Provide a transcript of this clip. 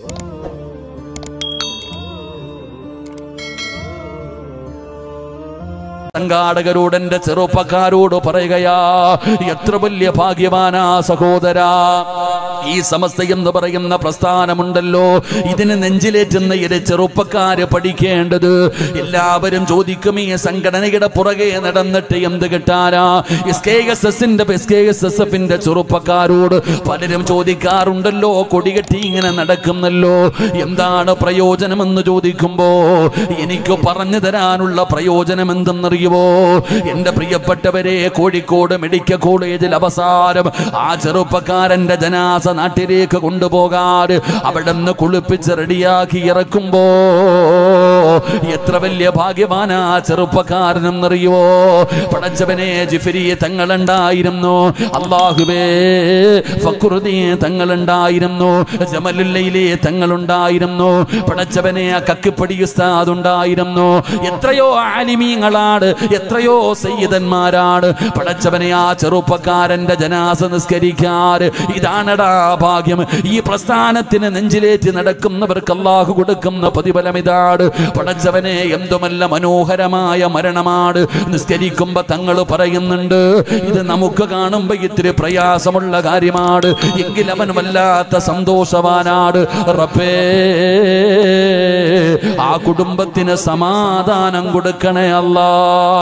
സംഘാടകരോട് എന്റെ ചെറുപ്പക്കാരോട് പറയുകയാ എത്ര വലിയ ഭാഗ്യവാനാ സഹോദരാ ഈ സമസ്ത എന്ന് പറയുന്ന പ്രസ്ഥാനമുണ്ടല്ലോ ഇതിന് നെഞ്ചിലേറ്റുന്ന ഇരു ചെറുപ്പക്കാര് പഠിക്കേണ്ടത് എല്ലാവരും ചോദിക്കും ഈ സംഘടനയുടെ പുറകെ നടന്നിട്ട് എന്ത് കിട്ടാനാ എസ് കെ എസ് എസിന്റെ എസ് കെ എസ് എസ് എഫിന്റെ ചെറുപ്പക്കാരോട് പലരും ചോദിക്കാറുണ്ടല്ലോ കൊടികെട്ടി ഇങ്ങനെ നടക്കുന്നല്ലോ എന്താണ് പ്രയോജനമെന്ന് ചോദിക്കുമ്പോ എനിക്ക് പറഞ്ഞു തരാനുള്ള പ്രയോജനം എന്തെന്നറിയുമോ എന്റെ പ്രിയപ്പെട്ടവരെ കോഴിക്കോട് മെഡിക്കൽ കോളേജിൽ അവസാനം ആ ചെറുപ്പക്കാരന്റെ ജനാസ നാട്ടിലേക്ക് കൊണ്ടുപോകാറ് അവിടെ നിന്ന് കുളിപ്പിച്ച് റെഡിയാക്കി ഇറക്കുമ്പോ എത്ര വലിയ ഭാഗ്യവാനാ ചെറുപ്പക്കാരനെന്നറിയുമോ പടച്ചവനെ ജിഫിരി തങ്ങളുണ്ടായിരുന്നു അള്ളാഹുവേ ഫക്രുദീ തങ്ങളുണ്ടായിരുന്നു ജമലുല്ലയിലെ തങ്ങളുണ്ടായിരുന്നു പടച്ചവനെ ആ കക്കിപ്പടി ഉസ്താദ് ഉണ്ടായിരുന്നു എത്രയോ ആലിമീങ്ങളാണ് എത്രയോ സയ്യിദന്മാരാണ് പടച്ചവനെ ആ ചെറുപ്പക്കാരന്റെ ജനാസ നിസ്കരിക്കാറ് ഇതാണടാ ഭാഗ്യം ഈ പ്രസ്ഥാനത്തിന് നെഞ്ചിലേറ്റ് നടക്കുന്നവർക്ക് അള്ളാഹു കൊടുക്കുന്ന പ്രതിഫലം ഇതാണ് പടച്ചവനെ എന്തുമല്ല മനോഹരമായ മരണമാണ് നിസ്കരിക്കുമ്പോ തങ്ങൾ പറയുന്നുണ്ട് ഇത് നമുക്ക് കാണുമ്പോ ഇത്തിരി പ്രയാസമുള്ള കാര്യമാണ് എങ്കിൽ അവൻ വല്ലാത്ത സന്തോഷവാനാണ് റബ്ബേ ആ കുടുംബത്തിന് സമാധാനം കൊടുക്കണേ അല്ലാ